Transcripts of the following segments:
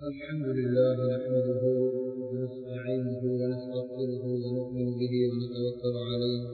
الحمد لله نحمده ونستعينه ونستغفره ونؤمن به ونتوكل عليه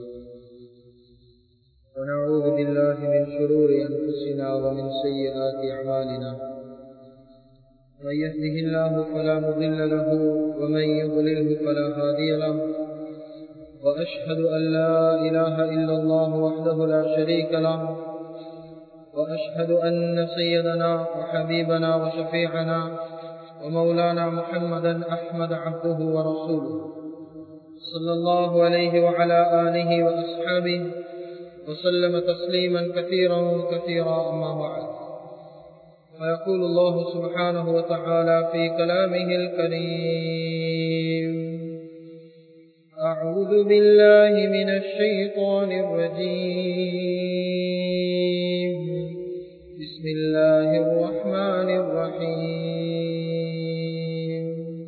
ونعوذ بالله من شرور أنفسنا ومن سيئات أعمالنا من يهده الله فلا مضل له ومن يضلله فلا هادي له وأشهد أن لا إله إلا الله وحده لا شريك له وأشهد أن سيدنا وحبيبنا وشفيعنا ومولانا محمدا أحمد عبده ورسوله صلى الله عليه وعلى آله وأصحابه وسلم تسليما كثيرا كثيرا أما بعد ويقول الله سبحانه وتعالى في كلامه الكريم أعوذ بالله من الشيطان الرجيم بسم الله الرحمن الرحيم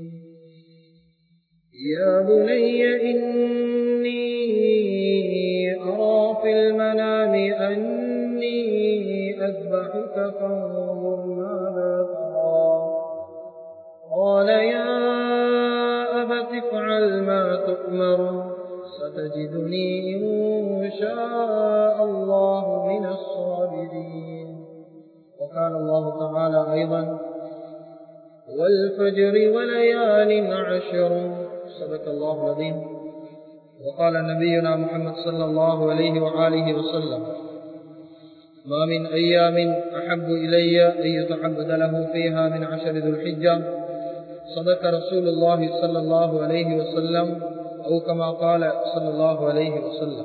يا بني إني أرى في المنام أني أذبحك فانظر ماذا ترى قال يا أبت افعل ما تؤمر ستجدني إن شاء الله من الصابرين وقال الله تعالى أيضا والفجر وليال عشر صدق الله العظيم وقال نبينا محمد صلى الله عليه وآله وسلم ما من أيام أحب إلي أن يتعبد له فيها من عشر ذو الحجة صدق رسول الله صلى الله عليه وسلم أو كما قال صلى الله عليه وسلم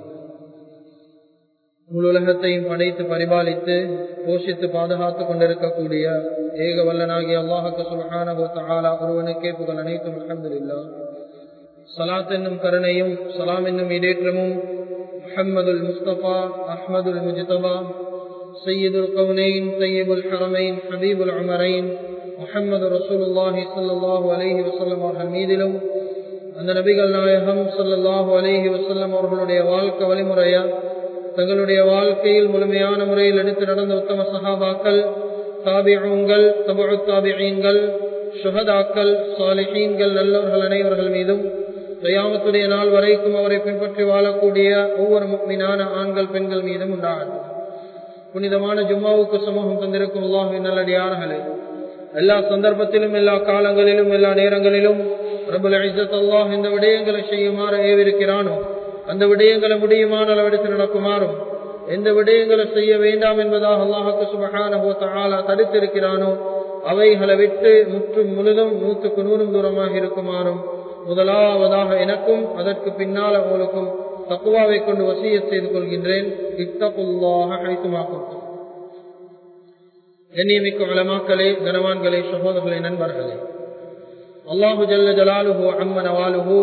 உலகத்தையும் படைத்து பரிபாலித்து போஷித்து பாதுகாத்துக் கொண்டிருக்கக்கூடிய ஏக வல்லனாகிய அல்லாஹுக்கு சுல்ஹான ஒருவனுக்கே புகழ் அனைத்தும் அலமதுல்லா சலாத் என்னும் கருணையும் சலாம் என்னும் இடேற்றமும் முஹம்மதுல் முஸ்தபா அஹ்மதுல் முஜ்தபா சையீதுல் கவுனைன் சையீபுல் ஹரமைன் ஹபீபுல் அமரைன் முஹம்மது ரசூலுல்லாஹி சல்லாஹூ அலஹி வசல்லம் அவர்கள் மீதிலும் அந்த நபிகள் நாயகம் சல்லாஹூ அலஹி வசல்லம் அவர்களுடைய வாழ்க்கை வழிமுறையா தங்களுடைய வாழ்க்கையில் முழுமையான முறையில் எடுத்து நடந்த உத்தம சஹாபாக்கள் தாபியங்கள் தபு தாபியங்கள் சுகதாக்கள் சாலிஹீன்கள் நல்லவர்கள் அனைவர்கள் மீதும் தயாமத்துடைய நாள் வரைக்கும் அவரை பின்பற்றி வாழக்கூடிய ஒவ்வொரு மீனான ஆண்கள் பெண்கள் மீதும் உண்டாகும் புனிதமான ஜும்மாவுக்கு சமூகம் தந்திருக்கும் அல்லாஹின் நல்லடியார்களே எல்லா சந்தர்ப்பத்திலும் எல்லா காலங்களிலும் எல்லா நேரங்களிலும் பிரபுல் ஐசத் அல்லாஹ் இந்த விடயங்களை செய்யுமாறு ஏவிருக்கிறானோ அந்த விடயங்களை முடியுமான அளவெடுத்து நடக்குமாறும் எந்த விடயங்களை செய்ய வேண்டாம் என்பதாக அல்லாஹுக்கு சுபகான தடுத்திருக்கிறானோ அவைகளை விட்டு முற்றும் முழுதும் நூற்றுக்கு நூறும் தூரமாக இருக்குமாறும் முதலாவதாக எனக்கும் அதற்கு பின்னால் அவங்களுக்கும் தக்குவாவை கொண்டு வசிய செய்து கொள்கின்றேன் இத்தகுல்லாக அழைத்துமாக்கும் கண்ணியமிக்க வளமாக்களே கனவான்களே சகோதரர்களே நண்பர்களே அல்லாஹு ஜல்ல ஜலாலுஹோ அம்மன வாலுஹோ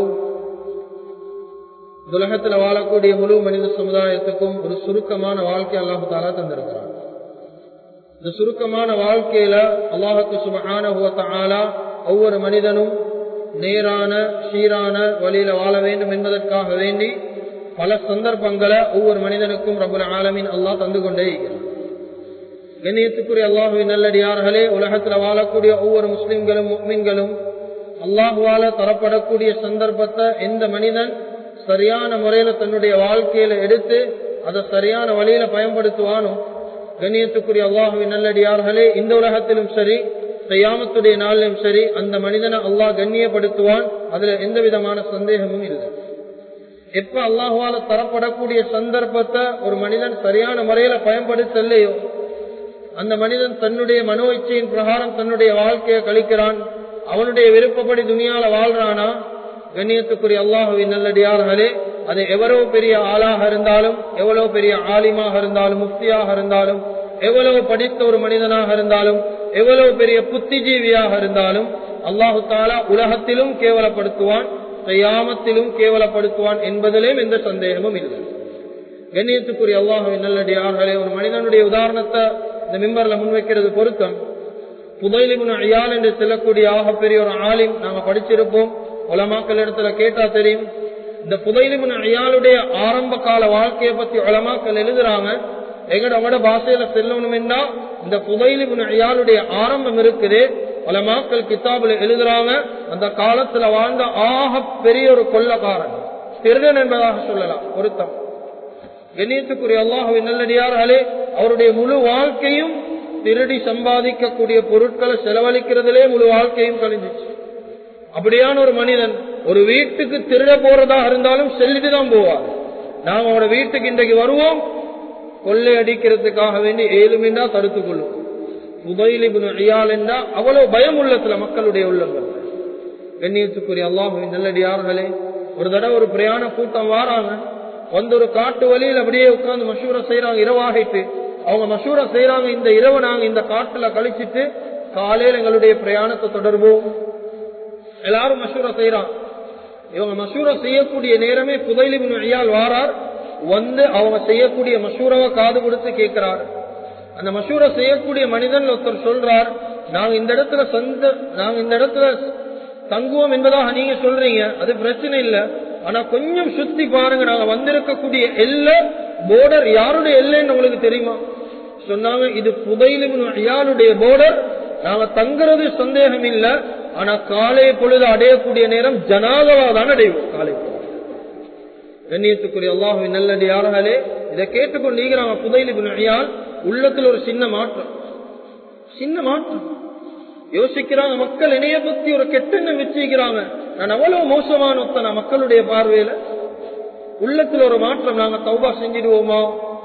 உலகத்தில் வாழக்கூடிய முழு மனித சமுதாயத்துக்கும் ஒரு சுருக்கமான வாழ்க்கை அல்லாஹு தாலா தந்திருக்கிறான் இந்த சுருக்கமான வாழ்க்கையில அல்லாஹுக்கு சுபகான ஒவ்வொரு மனிதனும் நேரான சீரான வழியில வாழ வேண்டும் என்பதற்காக வேண்டி பல சந்தர்ப்பங்களை ஒவ்வொரு மனிதனுக்கும் ரபுல் ஆலமின் அல்லாஹ் தந்து கொண்டே இருக்கிறான் கண்ணியத்துக்குரிய அல்லாஹுவின் நல்லடியார்களே உலகத்தில் வாழக்கூடிய ஒவ்வொரு முஸ்லிம்களும் முக்மீன்களும் அல்லாஹுவால தரப்படக்கூடிய சந்தர்ப்பத்தை எந்த மனிதன் சரியான முறையில தன்னுடைய வாழ்க்கையில எடுத்து அதை சரியான வழியில பயன்படுத்துவானோ கண்ணியத்துக்குரிய அல்லாஹுவின் நல்லடியார்களே இந்த உலகத்திலும் சரி கையாமத்துடைய நாளிலும் சரி அந்த மனிதனை அல்லாஹ் கண்ணியப்படுத்துவான் அதுல எந்த விதமான சந்தேகமும் இல்லை எப்ப அல்லாஹுவால தரப்படக்கூடிய சந்தர்ப்பத்தை ஒரு மனிதன் சரியான முறையில பயன்படுத்தலையோ அந்த மனிதன் தன்னுடைய மனோ இச்சையின் பிரகாரம் தன்னுடைய வாழ்க்கையை கழிக்கிறான் அவனுடைய விருப்பப்படி துணியால வாழ்றானா கண்ணியத்துக்குரிய அல்லாஹுவின் நல்லடியார்களே அது எவ்வளவு பெரிய ஆளாக இருந்தாலும் எவ்வளவு பெரிய ஆலிமாக இருந்தாலும் முக்தியாக இருந்தாலும் எவ்வளவு படித்த ஒரு மனிதனாக இருந்தாலும் எவ்வளவு பெரிய புத்திஜீவியாக இருந்தாலும் அல்லாஹு தாலா உலகத்திலும் கேவலப்படுத்துவான் கையாமத்திலும் கேவலப்படுத்துவான் என்பதிலும் எந்த சந்தேகமும் இல்லை கண்ணியத்துக்குரிய அல்லாஹுவின் நல்லடியார்களே ஒரு மனிதனுடைய உதாரணத்தை இந்த மிம்பர்ல முன்வைக்கிறது பொருத்தம் புதைலிபுன் ஐயால் என்று செல்லக்கூடிய ஆகப்பெரிய ஒரு ஆலிம் நாங்க படிச்சிருப்போம் உலமாக்கள் இடத்துல கேட்டா தெரியும் இந்த புதைலிபுன் ஐயாளுடைய ஆரம்ப கால வாழ்க்கையை பத்தி உலமாக்கள் எழுதுறாங்க எங்கட அவட பாஷையில செல்லணும்னா இந்த புதைலிபுன் ஐயாளுடைய ஆரம்பம் இருக்குது பலமாக்கள் கித்தாபுல எழுதுறாங்க அந்த காலத்துல வாழ்ந்த ஆக பெரிய ஒரு கொள்ளக்காரன் திருடன் என்பதாக சொல்லலாம் பொருத்தம் கண்ணியத்துக்குரிய அல்லாஹுவின் நல்லடியார்களே அவருடைய முழு வாழ்க்கையும் திருடி சம்பாதிக்கக்கூடிய பொருட்களை செலவழிக்கிறதுலே முழு வாழ்க்கையும் கழிஞ்சிச்சு அப்படியான ஒரு மனிதன் ஒரு வீட்டுக்கு திருட போறதாக இருந்தாலும் செல்லிட்டு தான் போவார் நாங்க அவனோட வீட்டுக்கு இன்றைக்கு வருவோம் கொள்ளை அடிக்கிறதுக்காக வேண்டி ஏழுமின்றா தடுத்துக் கொள்ளும் உபயிலிபுன் ஐயால் என்றா அவ்வளவு பயம் உள்ளத்துல மக்களுடைய உள்ளங்கள் கண்ணியத்துக்குரிய அல்லாஹுவின் நல்லடியார்களே ஒரு தடவை ஒரு பிரயாண கூட்டம் வாராங்க வந்து ஒரு காட்டு வழியில் அப்படியே உட்கார்ந்து மசூரை செய்யறாங்க இரவாகிட்டு அவங்க மசூரை செய்யறாங்க இந்த இரவு நாங்க இந்த காட்டுல கழிச்சிட்டு காலையில் எங்களுடைய பிரயாணத்தை தொடர்போம் எல்லாரும் மசூரை செய்யறாங்க இவங்க மசூரை செய்யக்கூடிய நேரமே புதைலிபின் ஐயால் வாரார் வந்து அவங்க செய்யக்கூடிய மசூரவை காது கொடுத்து கேட்கிறார் அந்த மசூரை செய்யக்கூடிய மனிதன் ஒருத்தர் சொல்றார் நாங்க இந்த இடத்துல சொந்த நாங்க இந்த இடத்துல தங்குவோம் என்பதாக நீங்க சொல்றீங்க அது பிரச்சனை இல்ல ஆனா கொஞ்சம் சுத்தி பாருங்க நாங்க வந்திருக்கக்கூடிய எல்லை போர்டர் யாருடைய எல்லைன்னு உங்களுக்கு தெரியுமா சொன்னாங்க இது புதையிலும் ஐயாளுடைய போர்டர் நாங்க தங்குறது சந்தேகம் இல்ல ஆனா காலை பொழுது அடையக்கூடிய நேரம் ஜனாதவா தான் அடைவோம் காலை பொழுது கண்ணியத்துக்குரிய அல்லாஹுவின் நல்லது யார்களே இதை கேட்டுக்கொண்டிருக்கிறாங்க புதையிலிபின் ஐயால் உள்ளத்துல ஒரு சின்ன மாற்றம் சின்ன மாற்றம் யோசிக்கிறாங்க மக்கள் இணைய பத்தி ஒரு கெட்டெண்ணம் வச்சுக்கிறாங்க நான் அவ்வளவு மோசமான ஒத்தனா மக்களுடைய பார்வையில உள்ளத்துல ஒரு மாற்றம் நாங்க தௌபா செஞ்சிடுவோமா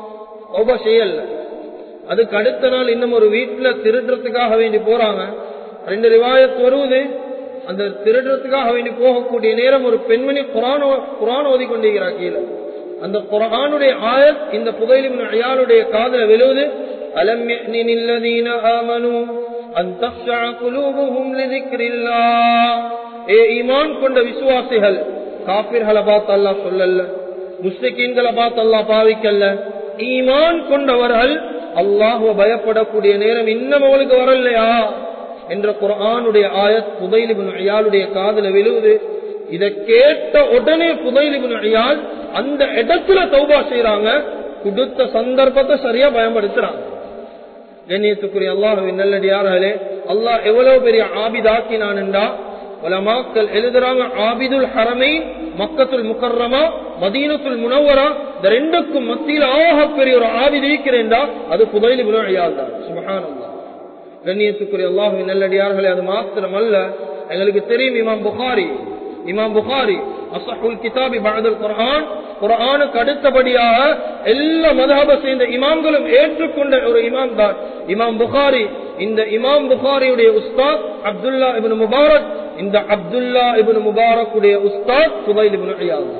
தௌபா செய்யல அதுக்கு அடுத்த நாள் இன்னும் ஒரு வீட்டுல திருடுறதுக்காக வேண்டி போறாங்க ரெண்டு ரிவாயத் வருவது அந்த திருடுறதுக்காக வேண்டி போகக்கூடிய நேரம் ஒரு பெண்மணி குரான் குரான் ஓதி கொண்டிருக்கிறார் கீழே அந்த குரானுடைய ஆயத் இந்த புதையிலின் அயாளுடைய காதல விழுவது அலம் நில்லதீன ஆமனு அந்த குலூபுஹும் லிதிக்ரில்லாஹ் ஏ ஈமான் கொண்ட விசுவாசிகள் காபிர்களை பார்த்து அல்லாஹ் சொல்லல முஸ்லிக்கீன்களை பார்த்து அல்லாஹ் பாவிக்கல்ல ஈமான் கொண்டவர்கள் அல்லாஹுவ பயப்படக்கூடிய நேரம் இன்னும் அவளுக்கு வரலையா என்ற குரானுடைய ஆயத் புதைலிபின் ஐயாளுடைய காதல விழுவுது இதை கேட்ட உடனே புதைலிபின் ஐயால் அந்த இடத்துல தௌபா செய்யறாங்க கொடுத்த சந்தர்ப்பத்தை சரியா பயன்படுத்துறாங்க கண்ணியத்துக்குரிய அல்லாஹுவின் நல்லடியார்களே அல்லாஹ் எவ்வளவு பெரிய ஆபிதாக்கினான் என்றா உலமாக்கள் எழுதுறாங்க ஆபிதுல் ஹரமை மக்கத்துல் முக்கர்ரமா மதீனத்துல் முனவரா இந்த ரெண்டுக்கும் மத்தியில் ஆக பெரிய ஒரு ஆபிது இருக்கிறேன்டா அது புதையில வினாழியால் தான் சுபஹானல்லா கண்ணியத்துக்குரிய அல்லாஹுவின் நல்லடியார்களே அது மாத்திரம் அல்ல எங்களுக்கு தெரியும் இமாம் புகாரி இமாம் புகாரி அசஹுல் கிதாபி பகதல் குரான் குரானுக்கு அடுத்தபடியாக எல்லா மதஹப சேர்ந்த இமாம்களும் ஏற்றுக்கொண்ட ஒரு இமாம் தான் இமாம் புகாரி இந்த இமாம் புகாரியுடைய உஸ்தாத் அப்துல்லா இபின் முபாரக் இந்த அப்துல்லா இபின் முபாரக்குடைய உஸ்தாத் புதைல் இபின் அய்யாத்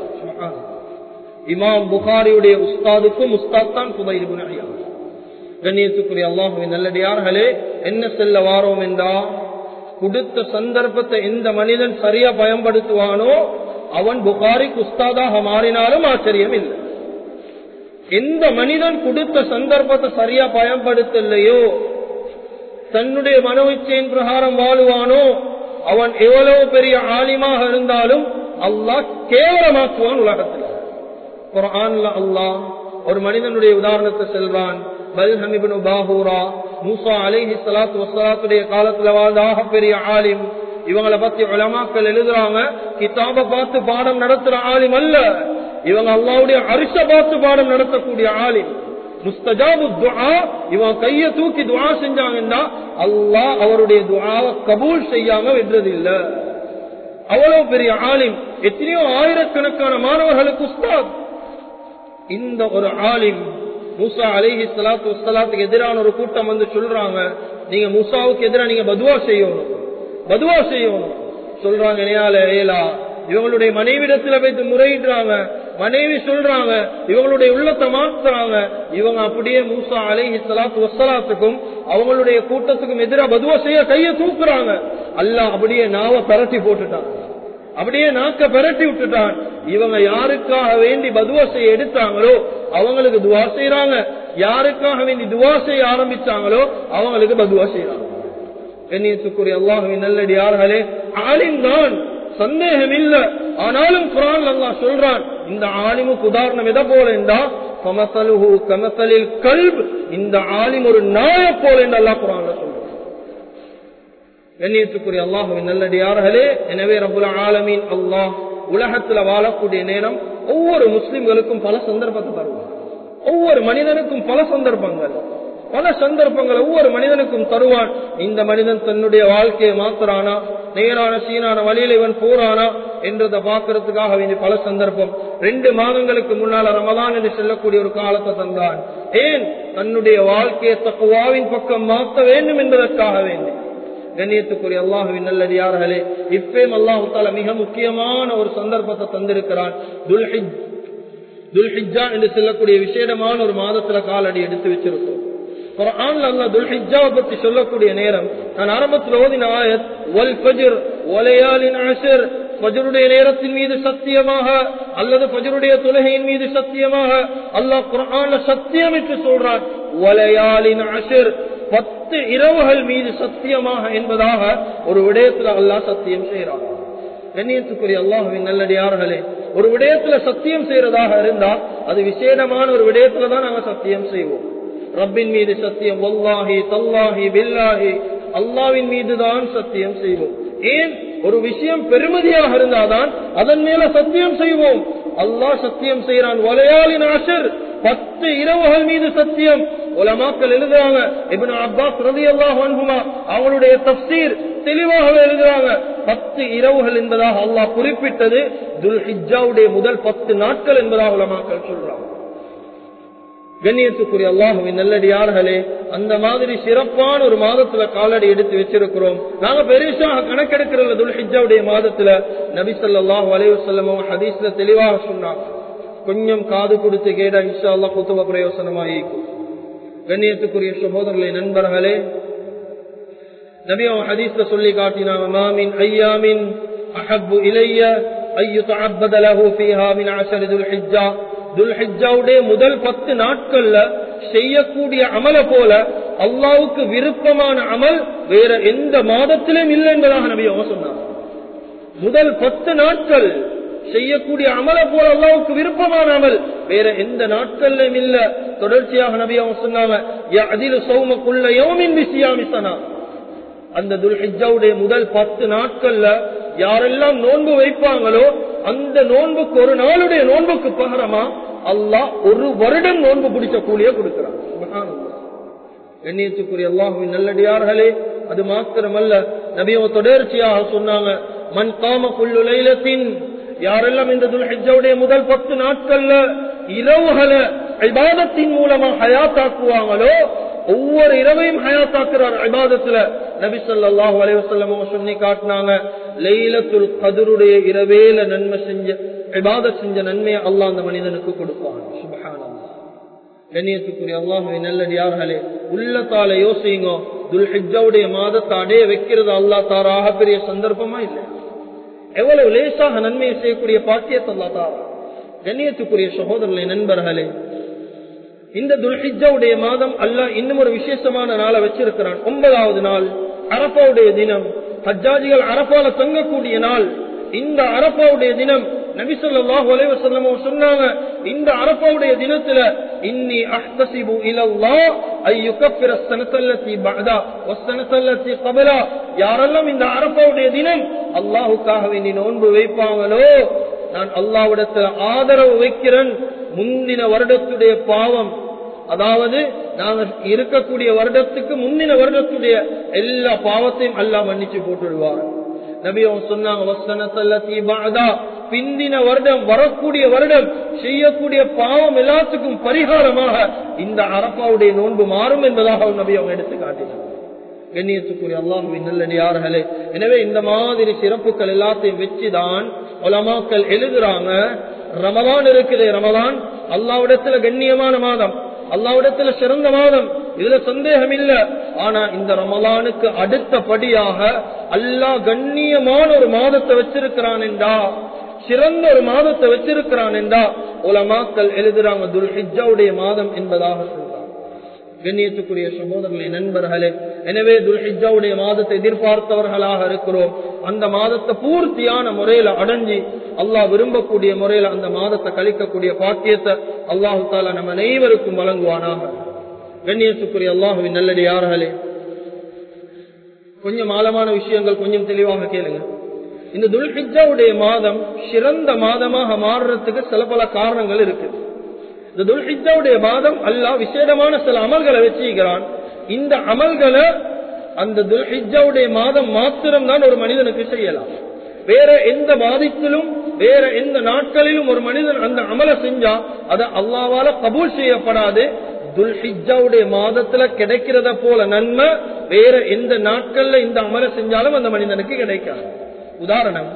இமாம் புகாரியுடைய உஸ்தாதுக்கும் உஸ்தாத் தான் புதைல் இபின் அய்யாத் கண்ணியத்துக்குரிய அல்லாஹுவின் நல்லடியார்களே என்ன செல்ல வாரோம் என்றா கொடுத்த சந்தர்ப்பத்தை எந்த மனிதன் சரியா பயன்படுத்துவானோ அவன் புகாரிக்கு உஸ்தாதாக மாறினாலும் ஆச்சரியம் இல்லை எந்த மனிதன் கொடுத்த சந்தர்ப்பத்தை சரியா பயன்படுத்தலையோ தன்னுடைய மனோ இச்சையின் பிரகாரம் வாழுவானோ அவன் எவ்வளவு பெரிய ஆலிமாக இருந்தாலும் அல்லாஹ் கேவலமாக்குவான் உலகத்தில் குரான்ல அல்லாஹ் ஒரு மனிதனுடைய உதாரணத்தை செல்வான் பல்ஹமிபின் பாகூரா மூசா அலிஹி சலாத்து வசலாத்துடைய காலத்துல வாழ்ந்தாக பெரிய ஆலிம் இவங்களை பத்தி உலமாக்கள் எழுதுறாங்க கிதாப பார்த்து பாடம் நடத்துற ஆலிம் அல்ல இவங்க அல்லாவுடைய அரிச பார்த்து பாடம் நடத்தக்கூடிய ஆலிம் முஸ்தஜாபு துஆ இவன் கைய தூக்கி துஆ செஞ்சாங்கன்னா அல்லாஹ் அவருடைய துஆவை கபூல் செய்யாம விடுறது இல்ல அவ்வளவு பெரிய ஆலிம் எத்தனையோ ஆயிரக்கணக்கான மாணவர்களுக்கு உஸ்தாத் இந்த ஒரு ஆலிம் மூசா அலிஹி சலாத்து வசலாத்துக்கு எதிரான ஒரு கூட்டம் வந்து சொல்றாங்க நீங்க மூசாவுக்கு எதிராக நீங்க பதுவா செய்யணும் பதுவா செய்யணும் சொல்றாங்க நேயால ஏலா இவங்களுடைய மனைவிடத்துல வைத்து முறையிடுறாங்க மனைவி சொல்றாங்க இவங்களுடைய உள்ளத்தை மாத்துறாங்க இவங்க அப்படியே மூசா அலைஹி சலாத்து வசலாத்துக்கும் அவங்களுடைய கூட்டத்துக்கும் எதிராக பதுவா செய்ய கைய தூக்குறாங்க அல்லாஹ் அப்படியே நாவ பரட்டி போட்டுட்டான் அப்படியே நாக்க பரட்டி விட்டுட்டான் இவங்க யாருக்காக வேண்டி பதுவா செய்ய எடுத்தாங்களோ அவங்களுக்கு துவா செய்யறாங்க யாருக்காக வேண்டி துவா செய்ய ஆரம்பிச்சாங்களோ அவங்களுக்கு பதுவா செய்யறாங்க கண்ணியத்துக்குரிய அல்லாஹுவின் நல்லடியார்களே ஆலிம் தான் சந்தேகம் இல்ல ஆனாலும் குரான் அல்லாஹ் சொல்றான் இந்த ஆலிமுக்கு உதாரணம் எதை போல என்றா கமசலுஹு கமசலில் கல்ப் இந்த ஆலிம் ஒரு நாய போல என்று அல்லாஹ் குரான்ல சொல்றான் கண்ணியத்துக்குரிய அல்லாஹுவின் நல்லடியார்களே எனவே ரபுல் ஆலமீன் அல்லாஹ் உலகத்துல வாழக்கூடிய நேரம் ஒவ்வொரு முஸ்லிம்களுக்கும் பல சந்தர்ப்பத்தை தருவார் ஒவ்வொரு மனிதனுக்கும் பல சந்தர்ப்பங்கள் பல சந்தர்ப்பங்கள் ஒவ்வொரு மனிதனுக்கும் தருவான் இந்த மனிதன் தன்னுடைய வாழ்க்கையை மாத்துறானா நேரான சீனான வழியில் இவன் போறானா என்றதை பார்க்கறதுக்காக வேண்டிய பல சந்தர்ப்பம் ரெண்டு மாதங்களுக்கு முன்னால ரமதான் என்று சொல்லக்கூடிய ஒரு காலத்தை தந்தான் ஏன் தன்னுடைய வாழ்க்கையை தக்குவாவின் பக்கம் மாற்ற வேண்டும் என்பதற்காக வேண்டி கண்ணியத்துக்குரிய அல்லாஹுவின் நல்லடியார்களே இப்பேம் அல்லாஹு தால மிக முக்கியமான ஒரு சந்தர்ப்பத்தை தந்திருக்கிறான் துல்ஹிஜ் துல்ஹிஜா என்று சொல்லக்கூடிய விசேடமான ஒரு மாதத்துல காலடி எடுத்து வச்சிருக்கோம் குர்ஆன்ல அல்லாஹ் துல்ஹிஜ்ஜாவை பத்தி சொல்லக்கூடிய நேரம் நான் ஆரம்பத்தில் ஓதின ஆயத் வல் ஃபஜ்ர் வலையாலின் அஷர் ஃபஜ்ருடைய நேரத்தின் மீது சத்தியமாக அல்லது ஃபஜ்ருடைய தொழுகையின் மீது சத்தியமாக அல்லாஹ் குர்ஆன்ல சத்தியமிட்டு சொல்றான் வலையாலின் அஷர் பத்து இரவுகள் மீது சத்தியமாக என்பதாக ஒரு விடயத்துல அல்லாஹ் சத்தியம் செய்கிறான் கண்ணியத்துக்குரிய அல்லாஹுவின் நல்லடியார்களே ஒரு விடயத்துல சத்தியம் செய்யறதாக இருந்தா அது விசேடமான ஒரு விடயத்துல தான் நாங்க சத்தியம் செய்வோம் ரப்பின் மீது சத்தியம் வல்லாஹி தல்லாஹி பில்லாஹி அல்லாவின் மீது தான் சத்தியம் செய்வோம் ஏன் ஒரு விஷயம் பெருமதியாக இருந்தாதான் அதன் மேல சத்தியம் செய்வோம் அல்லாஹ் சத்தியம் செய்யறான் வலையாளின் ஆசர் பத்து இரவுகள் மீது சத்தியம் உலமாக்கள் எழுதுறாங்க இப்னு அப்பாஸ் ரலியல்லாஹு அன்ஹுமா அவங்களுடைய தஃசீர் தெளிவாகவே எழுதுறாங்க பத்து இரவுகள் என்பதாக அல்லாஹ் குறிப்பிட்டது துல்ஹிஜ்ஜாவுடைய முதல் பத்து நாட்கள் என்பதாக உலமாக்கள் சொல்றாங்க கண்ணியத்துக்குரிய அல்லாஹுவின் நல்லடியார்களே அந்த மாதிரி சிறப்பான ஒரு மாதத்துல காலடி எடுத்து வச்சிருக்கிறோம் நாங்க பெருசாக கணக்கெடுக்கிற துல்ஹிஜாவுடைய மாதத்துல நபி ஸல்லல்லாஹு அலைஹி வஸல்லம் ஹதீஸ்ல தெளிவாக சொன்னாங்க கொஞ்சம் காது கொடுத்து கேட்டா இன்ஷா அல்லாஹ் குத்துப பிரயோசனமாயிருக்கும் கண்ணியத்துக்குரிய சகோதரர்களே நண்பர்களே நபி அவன் ஹதீஸ்ல சொல்லி காட்டினாங்க மாமின் ஐயாமின் அஹப்பு இலைய ஐயு தஅப்பத லஹு ஃபீஹா மின் அஷர் துல்ஹிஜ்ஜா துல்ஹிஜாவுடைய முதல் பத்து நாட்கள்ல செய்யக்கூடிய அமல போல அல்லாவுக்கு விருப்பமான அமல் வேற எந்த மாதத்திலும் இல்லை என்பதாக நபி அவங்க சொன்னாங்க முதல் பத்து நாட்கள் செய்யக்கூடிய அமல போல அல்லாவுக்கு விருப்பமான அமல் வேற எந்த நாட்கள்லயும் இல்ல தொடர்ச்சியாக நபி அவங்க சொன்னாங்க அதில் சௌமக்குள்ள யோமின் விசியாமிசனா அந்த துல்ஹிஜாவுடைய முதல் பத்து நாட்கள்ல யாரெல்லாம் நோன்பு வைப்பாங்களோ அந்த நோன்புக்கு ஒரு நாளுடைய நோன்புக்கு பகரமா அல்லாஹ் ஒரு வருடம் நோன்பு பிடிச்ச கூலிய கொடுக்கிறான் எண்ணியத்துக்குரிய அல்லாஹுவின் நல்லடியார்களே அது மாத்திரமல்ல நபியோ தொடர்ச்சியாக சொன்னாங்க மண் காம குள்ளு லைலத்தின் யாரெல்லாம் இந்த துல்ஹிஜாவுடைய முதல் பத்து நாட்கள்ல இரவுகளை இபாதத்தின் மூலமா ஹயாத்தாக்குவாங்களோ ஒவ்வொரு இரவையும் ஹயாத்தாக்குறார் இபாதத்துல நபி சொல்லாஹு அலைவசல்லம் சொல்லி காட்டினாங்க லைலத்துல் கதருடைய இரவேல நன்மை செஞ்ச இபாத செஞ்ச நன்மையை அல்லாஹ் அந்த மனிதனுக்கு கொடுப்பான் சுபஹானல்லாஹ் கண்ணியத்துக்குரிய அல்லாஹுவை நல்லடியார்களே உள்ளத்தால யோசிங்க துல்ஹிஜாவுடைய மாதத்தை அடைய வைக்கிறது அல்லா தாராக பெரிய சந்தர்ப்பமா இல்லை எவ்வளவு லேசாக நன்மையை செய்யக்கூடிய பாக்கியத்தை அல்லா தாரா கண்ணியத்துக்குரிய சகோதரர்களே நண்பர்களே இந்த துல்ஹிஜாவுடைய மாதம் அல்லாஹ் இன்னும் ஒரு விசேஷமான நாளை வச்சிருக்கிறான் ஒன்பதாவது நாள் அரப்பாவுடைய தினம் ஹஜ்ஜாஜிகள் அரப்பால தங்கக்கூடிய நாள் இந்த அரப்பாவுடைய தினம் நபிசல்லாஹு அலைவசல்லமோ சொன்னாங்க இந்த அரப்பாவுடைய தினத்துல இன்னி அஹ்தசிபு இலல்லாஹ் ஐயுகஃபிர ஸனத்தல்லதி பஅதா வஸ்ஸனத்தல்லதி கபலா யாரெல்லாம் இந்த அரப்பாவுடைய தினம் அல்லாஹ்வுக்காக வேண்டி நோன்பு வைப்பாங்களோ நான் அல்லாஹ்விடத்துல ஆதரவு வைக்கிறேன் முந்தின வருடத்துடைய பாவம் அதாவது நாங்க இருக்கக்கூடிய வருடத்துக்கு முந்தின வருடத்துடைய எல்லா பாவத்தையும் அல்லாஹ் மன்னிச்சு போட்டுடுவார் நபி அவங்க சொன்னாங்க பிந்தின வருடம் வரக்கூடிய வருடம் செய்யக்கூடிய பாவம் எல்லாத்துக்கும் பரிகாரமாக இந்த அரப்பாவுடைய நோன்பு மாறும் என்பதாக நபி அவங்க எடுத்து காட்டினார் கண்ணியத்துக்குரிய அல்லாஹுவின் நல்லடியார்களே எனவே இந்த மாதிரி சிறப்புகள் எல்லாத்தையும் வச்சுதான் உலமாக்கள் எழுதுறாங்க ரமதான் இருக்குது ரமதான் அல்லாவிடத்துல கண்ணியமான மாதம் அல்லாவிடத்துல சிறந்த மாதம் இதுல சந்தேகம் இல்ல ஆனா இந்த ரமலானுக்கு அடுத்தபடியாக அல்லாஹ் கண்ணியமான ஒரு மாதத்தை வச்சிருக்கிறான் என்றா சிறந்த ஒரு மாதத்தை வச்சிருக்கிறான் என்றா உலமாக்கள் எழுதுறாங்க துல்ஹிஜாவுடைய மாதம் என்பதாக சொல்றாங்க கண்ணியத்துக்குரிய சகோதரர்களே நண்பர்களே எனவே துல்ஹிஜாவுடைய மாதத்தை எதிர்பார்த்தவர்களாக இருக்கிறோம் அந்த மாதத்தை பூர்த்தியான முறையில அடைஞ்சி அல்லாஹ் விரும்பக்கூடிய முறையில அந்த மாதத்தை கழிக்கக்கூடிய பாக்கியத்தை அல்லாஹு தாலா நம்ம அனைவருக்கும் வழங்குவானாக கண்ணியத்துக்குரிய அல்லாஹுவின் நல்லடியார்களே கொஞ்சம் ஆழமான விஷயங்கள் கொஞ்சம் தெளிவாக கேளுங்க இந்த துல்ஹிஜாவுடைய மாதம் சிறந்த மாதமாக மாறுறதுக்கு சில பல காரணங்கள் இருக்கு இந்த துல்ஹிஜாவுடைய மாதம் அல்லாஹ் விசேடமான சில அமல்களை வச்சிருக்கிறான் இந்த அமல்களை அந்த துல்ஹிஜாவுடைய மாதம் மாத்திரம் தான் ஒரு மனிதனுக்கு செய்யலாம் வேற எந்த மாதத்திலும் வேற எந்த நாட்களிலும் ஒரு மனிதன் அந்த அமலை செஞ்சா அது அல்லாவால கபூல் செய்யப்படாது துல்ஹிஜாவுடைய மாதத்துல கிடைக்கிறத போல நன்மை வேற எந்த நாட்கள்ல இந்த அமலை செஞ்சாலும் அந்த மனிதனுக்கு கிடைக்காது உதாரணம்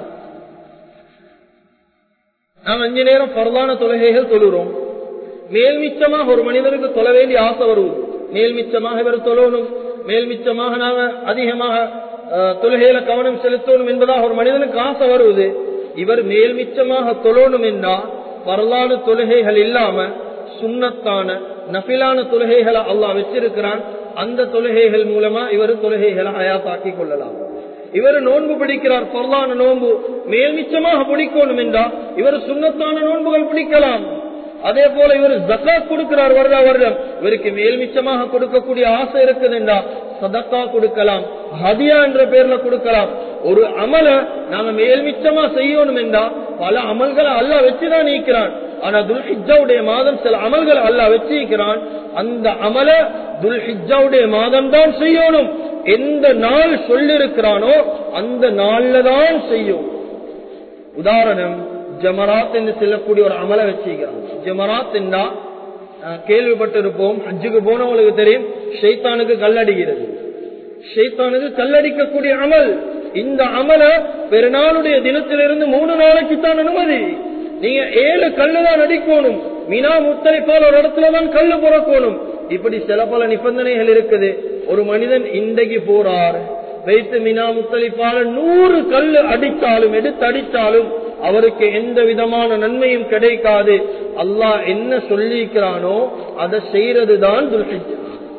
நாம் அஞ்சு நேரம் பரவான தொழுகைகள் தொழுறோம் மேல் மிச்சமாக ஒரு மனிதனுக்கு தொழ வேண்டிய ஆசை வருவது மேல் மிச்சமாக இவர் தொழணும் மேல் மிச்சமாக நாங்க அதிகமாக தொழுகையில கவனம் செலுத்தணும் என்பதாக ஒரு மனிதனுக்கு ஆசை வருவது இவர் மேல் மிச்சமாக தொழணும் என்றா வரலாறு தொழுகைகள் இல்லாம சுண்ணத்தான நபிலான தொழுகைகளை அல்லாஹ் வச்சிருக்கிறான் அந்த தொழுகைகள் மூலமா இவர் தொழுகைகளை அயாத்தாக்கி கொள்ளலாம் இவர் நோன்பு பிடிக்கிறார் பொருளான நோன்பு மேல் மிச்சமாக பிடிக்கணும் என்றா இவர் சுண்ணத்தான நோன்புகள் பிடிக்கலாம் அதே போல இவர் ஜக்காத் கொடுக்கிறார் வருடா வருடம் இவருக்கு மேல் மிச்சமாக கொடுக்கக்கூடிய ஆசை இருக்குதுண்டா சதக்கா கொடுக்கலாம் ஹதியா என்ற பேர்ல கொடுக்கலாம் ஒரு அமல நாங்க மேல் மிச்சமா செய்யணும் என்றா பல அமல்களை அல்ல வச்சுதான் நீக்கிறான் ஆனா துல்ஹிஜாவுடைய மாதம் சில அமல்களை அல்ல வச்சிருக்கிறான் அந்த அமல துல்ஹிஜாவுடைய மாதம் தான் செய்யணும் எந்த நாள் சொல்லிருக்கிறானோ அந்த நாள்ல தான் செய்யும் உதாரணம் ஜமராத் என்று செல்லக்கூடிய ஒரு அமலை வச்சுக்கிறான் ஜமராத் என்றா கேள்விப்பட்டிருப்போம் ஹஜ்ஜுக்கு போனவங்களுக்கு தெரியும் ஷைத்தானுக்கு கல்லடிக்கிறது ஷைத்தானுக்கு கல்லடிக்கக்கூடிய அமல் இந்த அமல பெருநாளுடைய தினத்திலிருந்து மூணு நாளைக்கு தான் அனுமதி நீங்க ஏழு கல்லு தான் அடிக்கணும் மினா முத்தரைப்பால் ஒரு இடத்துலதான் கல்லு புறக்கணும் இப்படி சில பல நிபந்தனைகள் இருக்குது ஒரு மனிதன் இன்றைக்கு போறார் வைத்து மினா முத்தலிப்பால நூறு கல்லு அடித்தாலும் எடுத்து அடித்தாலும் அவருக்கு எந்த விதமான நன்மையும் கிடைக்காது அல்லாஹ் என்ன சொல்லிக்கிறானோ அதை செய்யறதுதான் துல்ஹிஜா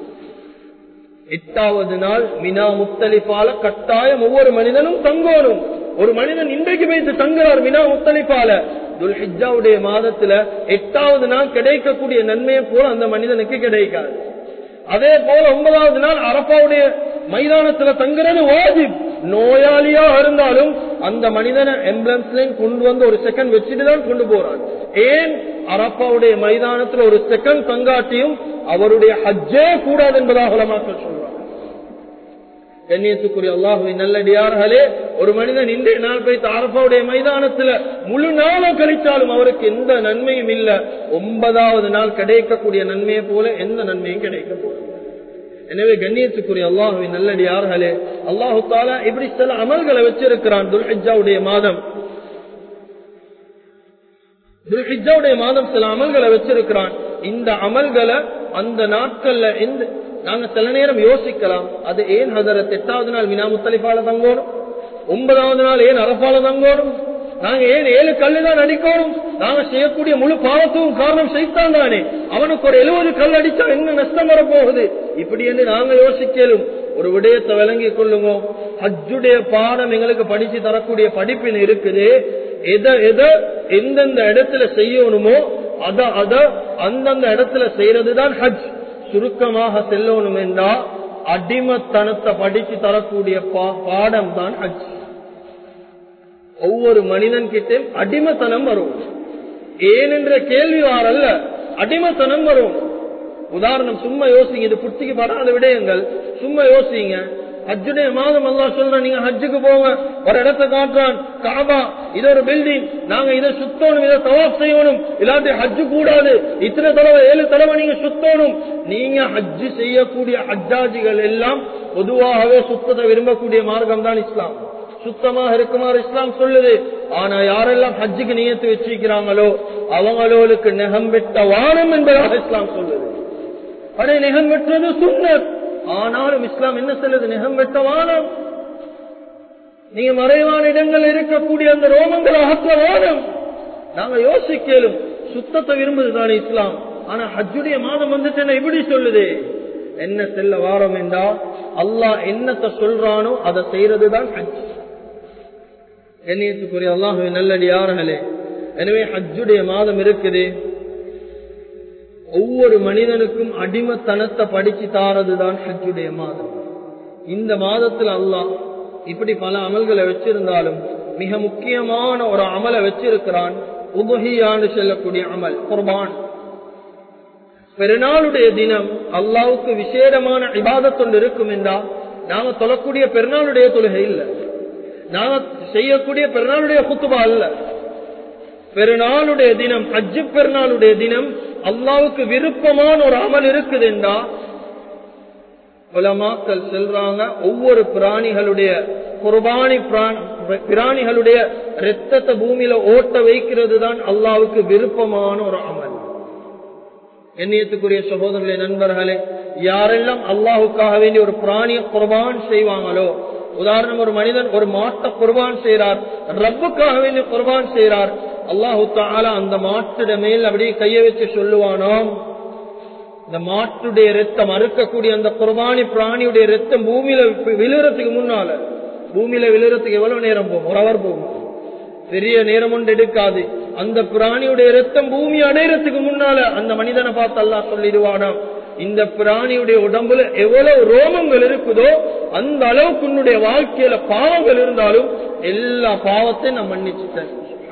எட்டாவது நாள் மினா முத்தலிப்பால கட்டாயம் ஒவ்வொரு மனிதனும் தங்கோணும் ஒரு மனிதன் இன்றைக்கு வைத்து தங்குறார் மினா முத்தலிப்பால துல்ஹிஜாவுடைய மாதத்துல எட்டாவது நாள் கிடைக்கக்கூடிய நன்மையை போல அந்த மனிதனுக்கு கிடைக்காது அதே போல ஒன்பதாவது நாள் அரப்பாவுடைய மைதானத்துல தங்குறது வாஜிப் நோயாளியா இருந்தாலும் அந்த மனிதனை ஆம்புலன்ஸ்லயும் கொண்டு வந்து ஒரு செகண்ட் வச்சுட்டு தான் கொண்டு போறான் ஏன் அரப்பாவுடைய மைதானத்துல ஒரு செகண்ட் தங்காட்டியும் அவருடைய ஹஜ்ஜே கூடாது என்பதாக உலமாக்கள் சொல்றாங்க கண்ணியத்துக்குரிய அல்லாஹுவின் நல்லடியார்களே ஒரு மனிதன் இன்றைய நாள் போய் அரப்பாவுடைய மைதானத்துல முழு நாளும் கழித்தாலும் அவருக்கு எந்த நன்மையும் இல்ல ஒன்பதாவது நாள் கிடைக்கக்கூடிய நன்மையை போல எந்த நன்மையும் கிடைக்க போறது எனவே கண்ணியத்துக்குரிய அல்லாஹுவின் நல்லடியார்களே அல்லாஹு தாலா இப்படி சில அமல்களை வச்சிருக்கிறான் துல்ஹிஜாவுடைய மாதம் துல்ஹிஜாவுடைய மாதம் சில அமல்களை வச்சிருக்கிறான் இந்த அமல்களை அந்த நாட்கள்ல எந்த நாங்க சில நேரம் யோசிக்கலாம் அது ஏன் ஹதரத் எட்டாவது நாள் மினா முத்தலிஃபால தங்கோணும் ஒன்பதாவது நாள் ஏன் அரபால தங்கோணும் நாங்க ஏன் ஏழு கல்லு தான் அடிக்கணும் நாங்க செய்யக்கூடிய முழு பாவத்துக்கும் காரணம் செய்தான் தானே அவனுக்கு ஒரு எழுபது கல் அடிச்சா என்ன நஷ்டம் வரப்போகுது இப்படி என்று நாங்க யோசிக்கலும் ஒரு விடயத்தை விளங்கி கொள்ளுங்க ஹஜ்ஜுடைய பாடம் எங்களுக்கு படிச்சு தரக்கூடிய படிப்பின் இருக்குது எதை எதை எந்தெந்த இடத்துல செய்யணுமோ அத அத அந்தந்த இடத்துல செய்யறதுதான் ஹஜ் சுருக்கமாக செல்லணும் என்றா அடிமத்தனத்தை படிச்சு தரக்கூடிய பாடம் தான் ஹஜ் ஒவ்வொரு மனிதன் கிட்ட அடிமத்தனம் வரும் ஏன் என்ற கேள்வி வாரல்ல அடிமத்தனம் வரும் உதாரணம் சும்மா யோசிங்க இது புத்திக்கு படாத விடயங்கள் சும்மா யோசிங்க ஹஜ்ஜுடைய மாதம் அல்லா சொல்ற நீங்க ஹஜ்ஜுக்கு போங்க ஒரு இடத்தை காட்டுறான் காபா இது ஒரு பில்டிங் நாங்க இதை சுத்தணும் இதை தவாப் செய்யணும் இல்லாட்டி ஹஜ்ஜு கூடாது இத்தனை தடவை ஏழு தடவை நீங்க சுத்தணும் நீங்க ஹஜ்ஜு செய்யக்கூடிய ஹஜ்ஜாஜிகள் எல்லாம் பொதுவாகவே சுத்தத்தை விரும்பக்கூடிய மார்க்கம் தான் இஸ்லாம் சுத்தமாக இருக்குமாறு இஸ்லாம் சொல்லுது ஆனா யாரெல்லாம் ஹஜ்ஜுக்கு நியத்து வச்சிருக்கிறாங்களோ அவங்களோளுக்கு நெகம் வெட்ட வானம் என்பதாக இஸ்லாம் சொல்லுது அடே நெகம் வெட்டுறது சுண்ணத் ஆனாலும் இஸ்லாம் என்ன சொல்லுது நெகம் வெட்ட வானம் நீங்க மறைவான இடங்கள் இருக்கக்கூடிய அந்த ரோமங்கள் அகற்ற வானம் நாங்க யோசிக்கலும் சுத்தத்தை விரும்புதுதானே இஸ்லாம் ஆனா ஹஜ்ஜுடைய மாதம் வந்துட்டு இப்படி சொல்லுது என்ன செல்ல வாரம் என்றா அல்லாஹ் என்னத்தை சொல்றானோ அதை செய்யறதுதான் ஹஜ் கண்ணியத்துக்குரிய அல்லாஹுவை நல்லடியார்களே எனவே ஹஜ்ஜுடைய மாதம் இருக்குது ஒவ்வொரு மனிதனுக்கும் அடிமத்தனத்தை படிச்சு தாரதுதான் ஹஜ்ஜுடைய மாதம் இந்த மாதத்துல அல்லாஹ் இப்படி பல அமல்களை வச்சிருந்தாலும் மிக முக்கியமான ஒரு அமலை வச்சிருக்கிறான் உபகியான்னு சொல்லக்கூடிய அமல் குர்பான் பெருநாளுடைய தினம் அல்லாவுக்கு விசேடமான இபாதத்தொண்டு இருக்கும் என்றா நாங்க தொழக்கூடிய பெருநாளுடைய தொழுகை இல்லை நாங்க செய்யக்கூடிய பெருநாளுடைய குத்துபா அல்ல பெருநாளுடைய தினம் அஜு பெருநாளுடைய தினம் அல்லாவுக்கு விருப்பமான ஒரு அமல் இருக்குது என்றா உலமாக்கள் செல்றாங்க ஒவ்வொரு பிராணிகளுடைய குர்பானி பிராணிகளுடைய ரத்தத்தை பூமியில ஓட்ட வைக்கிறது தான் அல்லாவுக்கு விருப்பமான ஒரு அமல் எண்ணியத்துக்குரிய சகோதரர்களே நண்பர்களே யாரெல்லாம் அல்லாஹுக்காக வேண்டி ஒரு பிராணிய குர்பான் செய்வாங்களோ உதாரணம் ஒரு மனிதன் ஒரு மாட்டை குர்பான் செய்யறார் ரப்புக்காக வேண்டி குர்பான் செய்யறார் அல்லாஹு தாலா அந்த மாட்டிட மேல் அப்படியே கைய வச்சு சொல்லுவானோம் இந்த மாட்டுடைய ரத்தம் அறுக்கக்கூடிய அந்த குர்பானி பிராணியுடைய ரத்தம் பூமியில விழுறதுக்கு முன்னால பூமியில விழுறதுக்கு எவ்வளவு நேரம் போகும் ஒரு அவர் போகும் பெரிய நேரம் ஒன்று எடுக்காது அந்த பிராணியுடைய ரத்தம் பூமி அடையறதுக்கு முன்னால அந்த மனிதனை பார்த்து அல்லா சொல்லிடுவானா இந்த பிராணியுடைய உடம்புல எவ்வளவு ரோமங்கள் இருக்குதோ அந்த அளவுக்கு உன்னுடைய வாழ்க்கையில பாவங்கள் இருந்தாலும் எல்லா பாவத்தையும் நான் மன்னிச்சுட்டேன்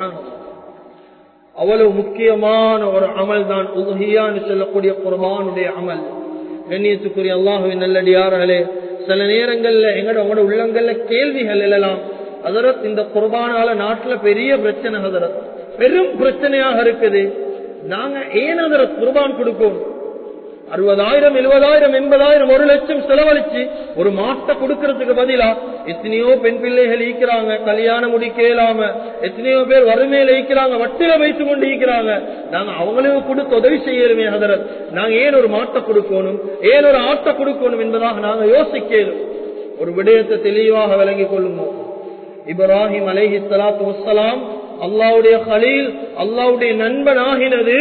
அவ்வளவு முக்கியமான ஒரு அமல் தான் உதகியான்னு சொல்லக்கூடிய குர்பானுடைய அமல் கண்ணியத்துக்குரிய அல்லாஹுவின் நல்லடியார்களே சில நேரங்கள்ல எங்கட உங்களோட உள்ளங்கள்ல கேள்விகள் எழலாம் அதரத் இந்த குர்பானால நாட்டுல பெரிய பிரச்சனை ஹதரத் பெரும் பிரச்சனையாக இருக்குது நாங்க ஏன் அதரத் குர்பான் கொடுப்போம் அறுபதாயிரம் எழுபதாயிரம் எண்பதாயிரம் ஒரு லட்சம் செலவழிச்சு ஒரு மாட்டை கொடுக்கறதுக்கு பதிலா எத்தனையோ பெண் பிள்ளைகள் ஈக்கிறாங்க கல்யாணம் முடிக்க இயலாம எத்தனையோ பேர் வறுமையில ஈக்கிறாங்க வட்டில வைத்து கொண்டு ஈக்கிறாங்க நாங்க அவங்களுக்கு கொடுத்து உதவி செய்யலுமே ஹதரத் நாங்க ஏன் ஒரு மாட்டை கொடுக்கணும் ஏன் ஒரு ஆட்டை கொடுக்கணும் என்பதாக நாங்க யோசிக்கலும் ஒரு விடயத்தை தெளிவாக விளங்கிக் கொள்ளுவோம் இப்ராஹிம் அலைஹி சலாத்து வசலாம் அல்லாவுடைய ஹலீல் அல்லாவுடைய நண்பன் ஆகினது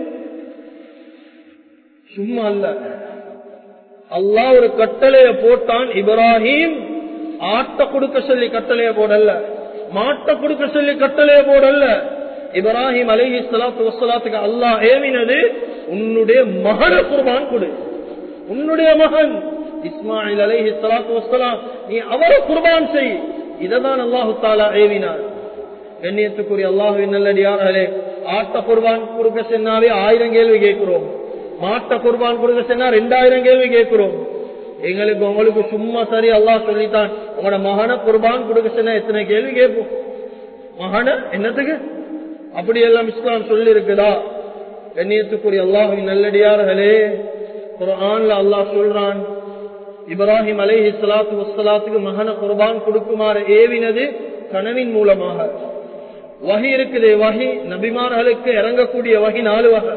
சும்மா அல்ல அல்லாஹ் ஒரு கட்டளைய போட்டான் இப்ராஹிம் ஆட்ட கொடுக்க சொல்லி கட்டளைய போடல்ல மாட்ட கொடுக்க சொல்லி கட்டளைய போடல்ல இப்ராஹிம் அலைஹி சலாத்து வசலாத்துக்கு அல்லாஹ் ஏவினது உன்னுடைய மகன குர்பான் கொடு உன்னுடைய மகன் இஸ்மாயில் அலைஹி சலாத்து வசலாம் நீ அவரை குர்பான் செய் இததான் அல்லாஹு தாலா ஏவினார் கண்ணியத்துக்குரிய அல்லாஹுவின் நல்லடியார்களே ஆட்ட குர்பான் கொடுக்க சொன்னாவே ஆயிரம் கேள்வி கேட்கிறோம் மாட்ட குர்பான் கொடுக்க சொன்னா ரெண்டாயிரம் கேள்வி கேட்கிறோம் எங்களுக்கு உங்களுக்கு சும்மா சரி அல்லாஹ் சொல்லித்தான் உங்களோட மகன குர்பான் கொடுக்க சொன்னா எத்தனை கேள்வி கேட்போம் மகன என்னத்துக்கு அப்படி எல்லாம் இஸ்லாம் சொல்லி இருக்குதா கண்ணியத்துக்குரிய அல்லாஹுவின் நல்லடியார்களே குர்ஆன்ல அல்லாஹ் சொல்றான் இப்ராஹிம் அலைஹி சலாத்து வசலாத்துக்கு மகன குர்பான் கொடுக்குமாறு ஏவினது கனவின் மூலமாக வகி இருக்குது வகி நபிமார்களுக்கு இறங்கக்கூடிய வகி நாலு வகை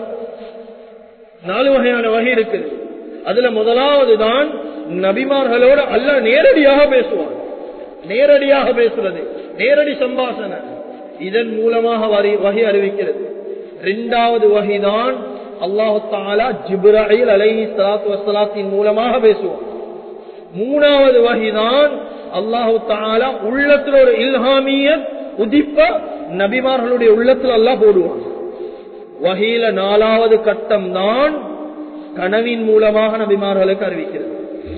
நாலு வகையான வகை இருக்குது அதுல முதலாவது தான் நபிமார்களோட அல்ல நேரடியாக பேசுவான் நேரடியாக பேசுறது நேரடி சம்பாஷணை இதன் மூலமாக வரி வகை அறிவிக்கிறது இரண்டாவது வகைதான் அல்லாஹு தாலா ஜிப்ராஹில் அலைஹி சலாத்து வசலாத்தின் மூலமாக பேசுவான் மூணாவது வகைதான் அல்லாஹு தாலா உள்ளத்துல ஒரு இல்ஹாமிய உதிப்ப நபிமார்களுடைய உள்ளத்துல அல்லாஹ் போடுவான் வகையில நாலாவது கட்டம் தான் கனவின் மூலமாக நபிமார்களுக்கு அறிவிக்கிறது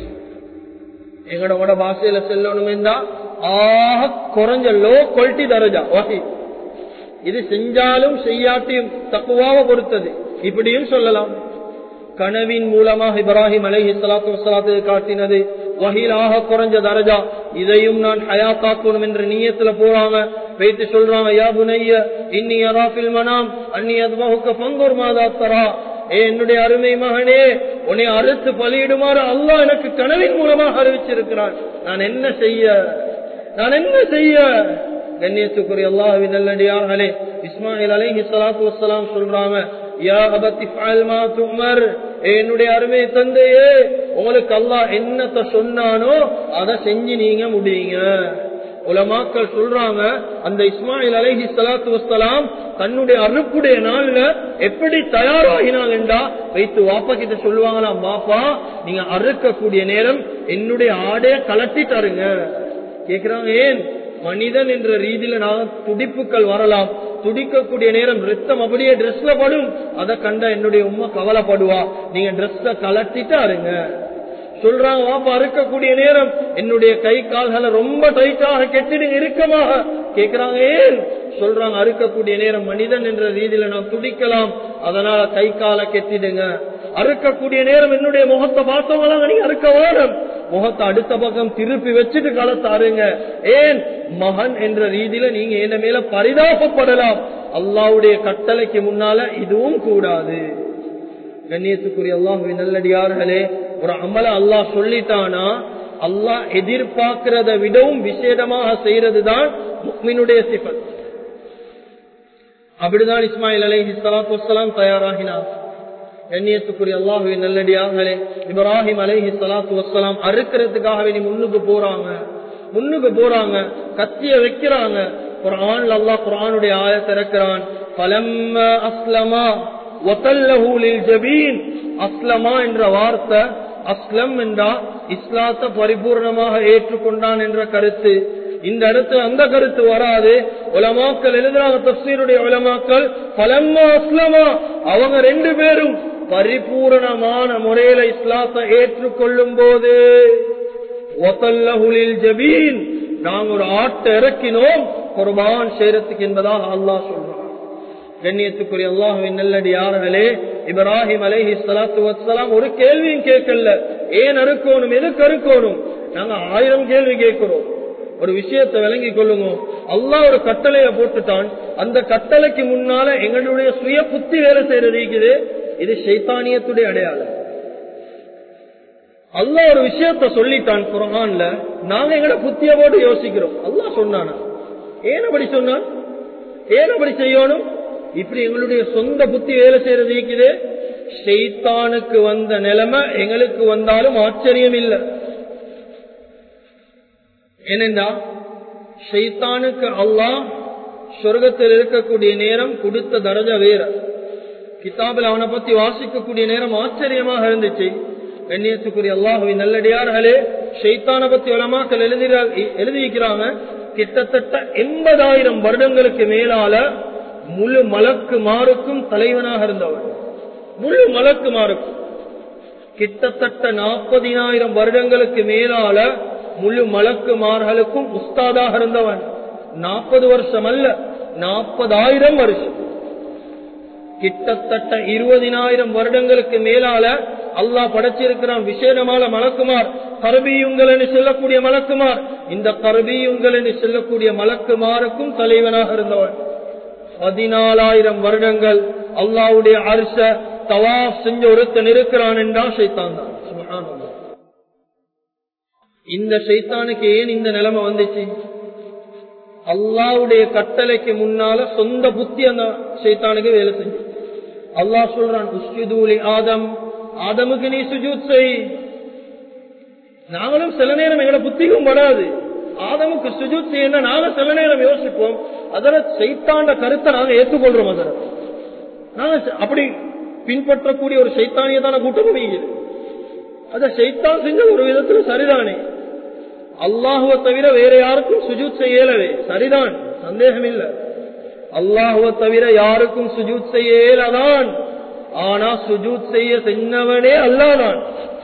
எங்களோட பாஷையில செல்லணும் என்றா ஆக குறைஞ்ச லோ குவாலிட்டி தரஜா வகை இது செஞ்சாலும் செய்யாட்டியும் தப்புவாக பொறுத்தது இப்படியும் சொல்லலாம் கனவின் மூலமாக இப்ராஹிம் அலைஹி சலாத்து வசலாத்து காட்டினது வகையிலாக குறைஞ்ச தரஜா இதையும் நான் ஹயாத்தாக்கணும் என்ற நீயத்துல போறாங்க வைத்து சொல்றாங்க யா புனைய இன்னி அராஃபில் மனாம் அன்னி அதுவாக பங்கூர் மாதா தரா ஏ என்னுடைய அருமை மகனே உன்னை அறுத்து பலியிடுமாறு அல்லாஹ் எனக்கு கனவின் மூலமாக அறிவிச்சிருக்கிறான் நான் என்ன செய்ய நான் என்ன செய்ய கண்ணியத்துக்குரிய அல்லாஹுவின் நல்லடியார்களே இஸ்மாயில் அலைஹி சலாத்து வசலாம் சொல்றாங்க யா அபத்தி மா துமர் என்னுடைய அருமை தந்தையே உங்களுக்கு அல்லாஹ் என்னத்த சொன்னானோ அதை செஞ்சு நீங்க முடியுங்க உலமாக்கள் சொல்றாங்க அந்த இஸ்மாயில் அலைஹி சலாத்து வசலாம் தன்னுடைய அறுப்புடைய நாள்ல எப்படி தயாராகினாங்க என்றா வைத்து வாப்பா கிட்ட சொல்லுவாங்களாம் வாப்பா நீங்க அறுக்கக்கூடிய நேரம் என்னுடைய ஆடைய கலட்டி தருங்க கேக்குறாங்க ஏன் மனிதன் என்ற ரீதியில நான் துடிப்புகள் வரலாம் துடிக்கக்கூடிய நேரம் ரத்தம் அப்படியே ட்ரெஸ்ல படும் அதை கண்ட என்னுடைய உண்மை கவலைப்படுவா நீங்க ட்ரெஸ்ஸ கலட்டிட்டு அருங்க சொல்றாங்க வாப்பா அறுக்கக்கூடிய நேரம் என்னுடைய கை கால்களை ரொம்ப டைட்டாக கெட்டிடுங்க இறுக்கமாக கேக்குறாங்க ஏன் சொல்றாங்க அறுக்கக்கூடிய நேரம் மனிதன் என்ற ரீதியில நான் துடிக்கலாம் அதனால கை காலை கெட்டிடுங்க அறுக்கக்கூடிய நேரம் என்னுடைய முகத்தை பார்த்தவங்களாங்க நீங்க அறுக்க வேணும் முகத்தை அடுத்த பக்கம் திருப்பி வச்சுட்டு களத்தாருங்க ஏன் மகன் என்ற ரீதியில நீங்க என்ன மேல பரிதாபப்படலாம் அல்லாவுடைய கட்டளைக்கு முன்னால இதுவும் கூடாது கண்ணியத்துக்குரிய அல்லாஹுவின் நல்லடியார்களே ஒரு அமல அல்லாஹ் சொல்லிட்டானா அல்லாஹ் எதிர்பார்க்கிறத விடவும் விசேடமாக செய்யறதுதான் முக்மினுடைய சிபத் அப்படிதான் இஸ்மாயில் அலைஹி ஸலாத்து வஸ்ஸலாம் தயாராகினார் கண்ணியத்துக்குரிய அல்லாஹுவின் நல்லடியார்களே இப்ராஹிம் அலைஹி ஸலாத்து வஸ்ஸலாம் அறுக்கிறதுக்காக வேண்டி முன்னுக்கு போறாங்க முன்னுக்கு போறாங்க கத்திய வைக்கிறாங்க குர்ஆன்ல அல்லாஹ் குர்ஆனுடைய ஆயத்தை இறக்குறான் பலம்ம அஸ்லமா ஒத்தல்லஹு லில் ஜபீன் அஸ்லமா என்ற வார்த்தை அஸ்லம் என்றா இஸ்லாத்தை பரிபூர்ணமாக ஏற்றுக்கொண்டான் என்ற கருத்து இந்த இடத்துல அந்த கருத்து வராது உலமாக்கள் எழுதுறாங்க தப்சீருடைய உலமாக்கள் பலம்மா அஸ்லமா அவங்க ரெண்டு பேரும் பரிபூரணமான முறையில இஸ்லாத்தை ஏற்றுக்கொள்ளும் போது ஒத்தல்லஹுலில் ஜபீன் நாங்க ஒரு ஆட்டை இறக்கினோம் குர்பான் செய்யறதுக்கு என்பதாக அல்லாஹ் சொல்றான் கண்ணியத்துக்குரிய அல்லாஹுவின் நல்லடியார்களே இப்ராஹிம் அலைஹி ஸலாத்து வஸ்ஸலாம் ஒரு கேள்வியும் கேட்கல ஏன் அறுக்கணும் எதுக்கு அறுக்கணும் நாங்க ஆயிரம் கேள்வி கேட்கிறோம் ஒரு விஷயத்தை விளங்கி கொள்ளுங்க அல்லாஹ் ஒரு கட்டளையை போட்டுட்டான் அந்த கட்டளைக்கு முன்னால எங்களுடைய சுய புத்தி வேலை செய்யறது இருக்குது இது சைத்தானியத்துடைய அடையாளம் அல்லாஹ் ஒரு விஷயத்த சொல்லிட்டான் குரான்ல நாங்க எங்கட புத்திய போட்டு யோசிக்கிறோம் அல்லாஹ் சொன்னானா ஏன் அப்படி சொன்னான் ஏன் அப்படி செய்யணும் இப்படி எங்களுடைய சொந்த புத்தி வேலை செய்யறது இருக்குது ஷெய்தானுக்கு வந்த நிலைமை எங்களுக்கு வந்தாலும் ஆச்சரியம் இல்லை ஏனென்றா ஷெய்தானுக்கு அல்லாஹ் சொர்க்கத்தில் இருக்கக்கூடிய நேரம் கொடுத்த தரஜ வேற கிதாபில் அவனை பத்தி வாசிக்கக்கூடிய நேரம் ஆச்சரியமாக இருந்துச்சு கண்ணியத்துக்குரிய அல்லாஹுவின் நல்லடியார்களே ஷெய்தானை பத்தி உலமாக்கள் எழுதிரா எழுதியிருக்கிறாங்க கிட்டத்தட்ட எண்பதாயிரம் வருடங்களுக்கு மேலால முழு மலக்கு மாறுக்கும் தலைவனாக இருந்தவன் முழு மலக்கு மாறுக்கும் கிட்டத்தட்ட நாற்பதினாயிரம் வருடங்களுக்கு மேலால முழு மலக்குமார்களுக்கும் உஸ்தாதாக இருந்தவன் நாற்பது வருஷம் அல்ல நாற்பதாயிரம் வருஷம் கிட்டத்தட்ட இருபதினாயிரம் வருடங்களுக்கு மேலால அல்லாஹ் படைச்சிருக்கிறான் விசேடமான மலக்குமார் கருபியுங்கள் என்று சொல்லக்கூடிய மலக்குமார் இந்த கருபியுங்கள் என்று சொல்லக்கூடிய மலக்குமாருக்கும் தலைவனாக இருந்தவன் பதினாலாயிரம் வருடங்கள் அல்லாவுடைய அரச தவா செஞ்ச ஒருத்தன் இருக்கிறான் என்றால் சைத்தான் தான் சுப்ஹானல்லாஹ். இந்த சைத்தானுக்கு ஏன் இந்த நிலைமை வந்துச்சு அல்லாவுடைய கட்டளைக்கு முன்னால சொந்த புத்தி அந்த சைத்தானுக்கு வேலை செஞ்சு அல்லாஹ் சொல்றான் உஸ்ஜுதூலி ஆதம் ஆதமுக்கு நீ சுஜூத் செய் நாங்களும் சில நேரம் எங்களோட புத்திக்கும் படாது ஆதமுக்கு சுஜூத் செய்யணும் நாங்க சில நேரம் யோசிப்போம் அதர சைத்தாண்ட கருத்தை நாங்க ஏற்றுக்கொள்றோம் அதர நாங்க அப்படி பின்பற்றக்கூடிய ஒரு சைத்தானியதான கூட்டம் முடியுது அத சைத்தான் செஞ்ச ஒரு விதத்துல சரிதானே அல்லாஹுவ தவிர வேற யாருக்கும் சுஜூத் செய்யலவே சரிதான் சந்தேகம் இல்ல அல்லாஹுவ தவிர யாருக்கும் சுஜூத் செய்ய இயலதான் ஆனா சுஜூத் செய்ய செஞ்சவனே அல்லாதான்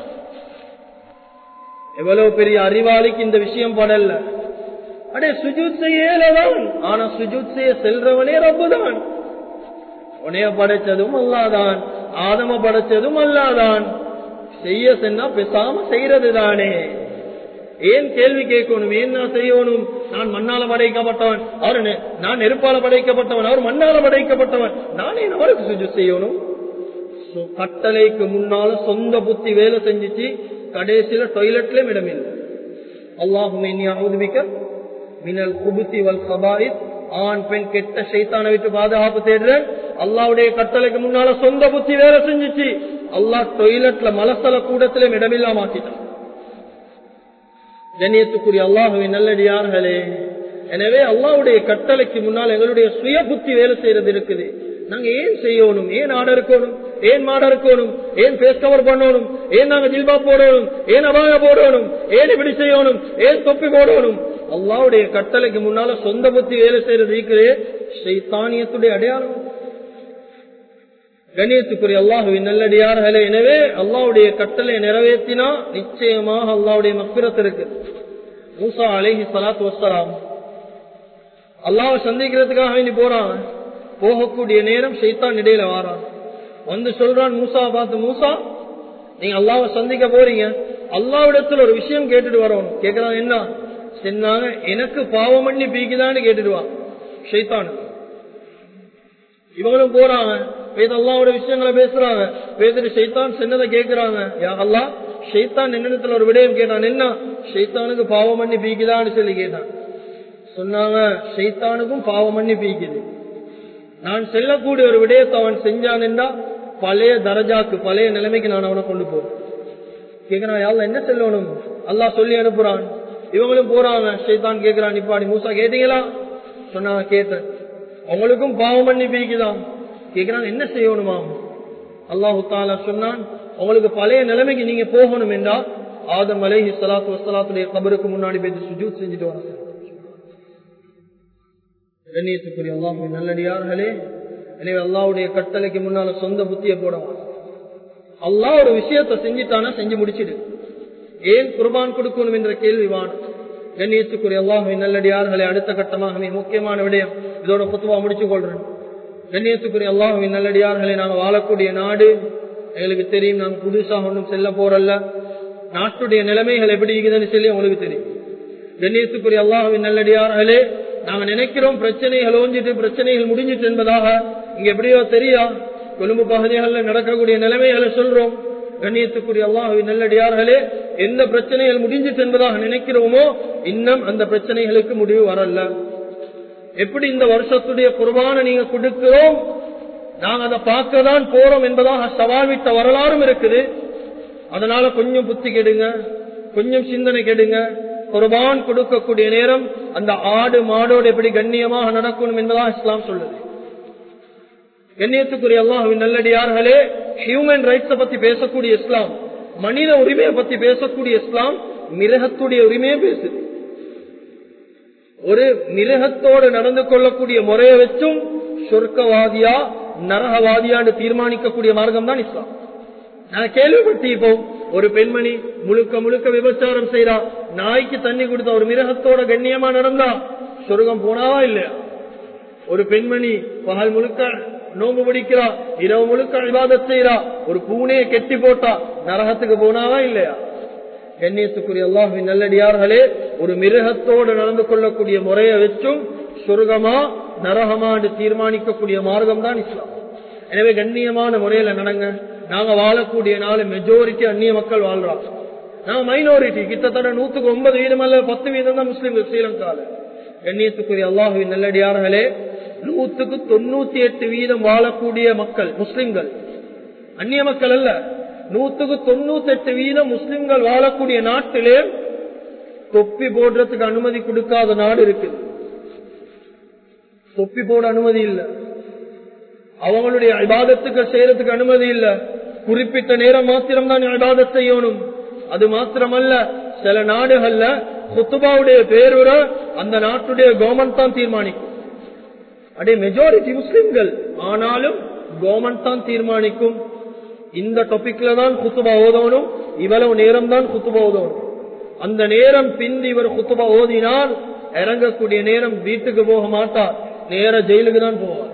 எவ்வளவு பெரிய அறிவாளிக்கு இந்த விஷயம் படல அடே சுஜூத் செய்ய இயலதான் ஆனா சுஜூத் செய்ய செல்றவனே ரப்புதான் உனைய படைச்சதும் அல்லாதான் ஆதம படைச்சதும் அல்லாதான் செய்ய சென்னா பேசாம செய்யறது தானே ஏன் கேள்வி கேட்கணும் ஏன் நான் செய்யணும் நான் மண்ணால படைக்கப்பட்டவன் அவர் நெ- நான் நெருப்பால படைக்கப்பட்டவன் அவர் மண்ணால படைக்கப்பட்டவன் நானே அவருக்கு சுஜு செய்யணும் So, கட்டளைக்கு முன்னால சொந்த புத்தி வேலை செஞ்சுச்சு கடைசியில டொய்லெட்லயும் இடமில்லை அல்லாஹுமே நீ அவுதுமிக்க மினல் குபுத்தி வல் கபாயித் ஆண் பெண் கெட்ட சைத்தானை விட்டு பாதுகாப்பு தேடுறேன் அல்லாவுடைய கட்டளைக்கு முன்னால சொந்த புத்தி வேலை செஞ்சுச்சு அல்லாஹ் டொய்லெட்ல மலசல கூடத்திலும் இடமில்லாம ஆக்கிட்டான் கண்ணியத்துக்குரிய அல்லாஹுவின் நல்லடியார்களே எனவே அல்லாஹ்வுடைய கட்டளைக்கு முன்னால் எங்களுடைய சுய புத்தி வேலை செய்யறது இருக்குது நாங்க ஏன் செய்யணும் ஏன் ஆட இருக்கணும் ஏன் மாட இருக்கணும் ஏன் ஃபேஸ் கவர் பண்ணணும் ஏன் நாங்க ஜில்பா போடணும் ஏன் அபாய போடணும் ஏன் இப்படி செய்யணும் ஏன் தொப்பி போடணும் அல்லாஹ்வுடைய கட்டளைக்கு முன்னால சொந்த புத்தி வேலை செய்யறது இருக்குது சைத்தானியத்துடைய அடையாளம் கண்ணியத்துக்குரிய அல்லாஹுவின் நல்லடியார்களே எனவே அல்லாவுடைய கட்டளை நிறைவேற்றினா நிச்சயமாக அல்லாவுடைய மக்கிரத்து இருக்கு மூசா அலேஹி சலாத்து வசலாம் அல்லாவை சந்திக்கிறதுக்காக வேண்டி போறான் போகக்கூடிய நேரம் ஷைத்தான் இடையில வாரான் வந்து சொல்றான் மூசா பார்த்து மூசா நீங்க அல்லாவை சந்திக்க போறீங்க அல்லாவிடத்துல ஒரு விஷயம் கேட்டுட்டு வரணும் கேக்குறான் என்ன சொன்னாங்க எனக்கு பாவம் பண்ணி பீக்குதான்னு கேட்டுடுவான் ஷைத்தான் இவங்களும் போறாங்க வேத அல்லாவோட விஷயங்களை பேசுறாங்க பேசிட்டு ஷைத்தான் சின்னதை கேட்கிறாங்க யா அல்லா ஷைத்தான் என்னிடத்துல ஒரு விடயம் கேட்டான் என்ன ஷைத்தானுக்கு பாவம் பண்ணி பீக்குதான்னு சொல்லி கேட்டான் சொன்னாங்க ஷைத்தானுக்கும் பாவம் பண்ணி பீக்குது நான் செல்லக்கூடிய ஒரு விடயத்தை அவன் செஞ்சான் என்றா பழைய தரஜாக்கு பழைய நிலைமைக்கு நான் அவனை கொண்டு போறேன் கேக்குறான் யாழ்ல என்ன செல்லணும் அல்லாஹ் சொல்லி அனுப்புறான் இவங்களும் போறாங்க ஷைத்தான் கேக்குறான் நிப்பாடி மூசா கேட்டீங்களா சொன்னாங்க கேட்டேன் அவங்களுக்கும் பாவம் பண்ணி பீக்குதான் கேக்குறாங்க என்ன செய்யணுமா அல்லாஹு தாலா சொன்னான் உங்களுக்கு பழைய நிலைமைக்கு நீங்க போகணும் என்றா ஆதம் அலைஹி சலாத்து வசலாத்துடைய கபருக்கு முன்னாடி போய் சுஜூத் செஞ்சுட்டு வராங்க கண்ணியத்துக்குரிய அல்லாஹு நல்லடியார்களே எனவே அல்லாவுடைய கட்டளைக்கு முன்னால சொந்த புத்திய போடலாம் அல்லாஹ் ஒரு விஷயத்தை செஞ்சுட்டானா செஞ்சு முடிச்சிடு ஏன் குர்பான் கொடுக்கணும் என்ற கேள்வி வாணும் கண்ணியத்துக்குரிய அல்லாஹு நல்லடியார்களை அடுத்த கட்டமாக மிக முக்கியமான விடயம் இதோட குத்துவா முடிச்சு கொள்றேன் கண்ணியத்துக்குரிய அல்லாஹுவின் நல்லடியார்களை நாங்கள் வாழக்கூடிய நாடு எங்களுக்கு தெரியும் நாங்கள் புதுசாக ஒன்றும் செல்ல போறல்ல நாட்டுடைய நிலைமைகள் எப்படி இருக்குதுன்னு சொல்லி உங்களுக்கு தெரியும் கண்ணியத்துக்குரிய அல்லாஹுவின் நல்லடியார்களே நாங்க நினைக்கிறோம் பிரச்சனைகள் ஓஞ்சிட்டு பிரச்சனைகள் முடிஞ்சிட்டு என்பதாக இங்க எப்படியோ தெரியா கொழும்பு பகுதிகளில் நடக்கக்கூடிய நிலைமைகளை சொல்றோம் கண்ணியத்துக்குரிய அல்லாஹுவின் நல்லடியார்களே எந்த பிரச்சனைகள் முடிஞ்சிட்டு என்பதாக நினைக்கிறோமோ இன்னும் அந்த பிரச்சனைகளுக்கு முடிவு வரல எப்படி இந்த வருஷத்துடைய குர்பான நீங்க கொடுக்கிறோம் நாங்க அதை பார்க்க தான் போறோம் என்பதாக சவால் விட்ட வரலாறும் இருக்குது அதனால கொஞ்சம் புத்தி கெடுங்க கொஞ்சம் சிந்தனை கெடுங்க குர்பான் கொடுக்கக்கூடிய நேரம் அந்த ஆடு மாடோடு எப்படி கண்ணியமாக நடக்கணும் என்பதாக இஸ்லாம் சொல்லுது கண்ணியத்துக்குரிய அல்லாஹுவின் நல்லடியார்களே ஹியூமன் ரைட்ஸை பத்தி பேசக்கூடிய இஸ்லாம் மனித உரிமையை பத்தி பேசக்கூடிய இஸ்லாம் மிருகத்துடைய உரிமையை பேசுது ஒரு மிருகத்தோடு நடந்து கொள்ளக்கூடிய முறையை வச்சும் சொர்க்கவாதியா நரகவாதியான்னு தீர்மானிக்கக்கூடிய மார்க்கம் தான் இஸ்லாம் நான் கேள்விப்பட்டிருப்போம் ஒரு பெண்மணி முழுக்க முழுக்க விபச்சாரம் செய்யறா நாய்க்கு தண்ணி கொடுத்த ஒரு மிருகத்தோட கண்ணியமா நடந்தா சொர்க்கம் போனாவா இல்லையா ஒரு பெண்மணி பகல் முழுக்க நோம்பு பிடிக்கிறா இரவு முழுக்க விவாதம் செய்யறா ஒரு பூனையை கெட்டி போட்டா நரகத்துக்கு போனாவா இல்லையா கண்ணியத்துக்குரிய அல்லாஹின் நல்லடியார்களே ஒரு மிருகத்தோடு நடந்து கொள்ளக்கூடிய முறையை வச்சும் சொர்க்கமா நரகமான்னு தீர்மானிக்கக்கூடிய மார்க்கம் தான் இஸ்லாம் எனவே கண்ணியமான முறையில நடங்க நாங்க வாழக்கூடிய நாள் மெஜாரிட்டி அந்நிய மக்கள் வாழ்றோம் நாங்க மைனாரிட்டி கிட்டத்தட்ட நூத்துக்கு ஒன்பது வீதம் அல்ல பத்து வீதம் தான் முஸ்லீம்கள் ஸ்ரீலங்கால கண்ணியத்துக்குரிய அல்லாஹுவின் நல்லடியார்களே நூத்துக்கு தொண்ணூத்தி எட்டு வீதம் வாழக்கூடிய மக்கள் முஸ்லிம்கள் அந்நிய மக்கள் அல்ல நூத்துக்கு தொண்ணூத்தி எட்டு வீதம் முஸ்லிம்கள் வாழக்கூடிய நாட்டிலே தொப்பி போடுறதுக்கு அனுமதி கொடுக்காத நாடு இருக்குது தொப்பி போட அனுமதி இல்லை அவங்களுடைய இபாதத்துக்கள் செய்யறதுக்கு அனுமதி இல்ல குறிப்பிட்ட நேரம் மாத்திரம் தான் இபாதத் செய்யணும் அது மாத்திரமல்ல சில நாடுகள்ல குத்துபாவுடைய பேருர அந்த நாட்டுடைய கவர்மெண்ட் தான் தீர்மானிக்கும் அடே மெஜாரிட்டி முஸ்லிம்கள் ஆனாலும் கவர்மெண்ட் தான் தீர்மானிக்கும் இந்த டாபிக்ல தான் குத்துபா ஓதணும் இவ்வளவு நேரம் தான் குத்துபா ஓதணும் அந்த நேரம் பிந்தி இவர் குத்துபா ஓதினால் இறங்கக்கூடிய நேரம் வீட்டுக்கு போக மாட்டார் நேர ஜெயிலுக்கு தான் போவார்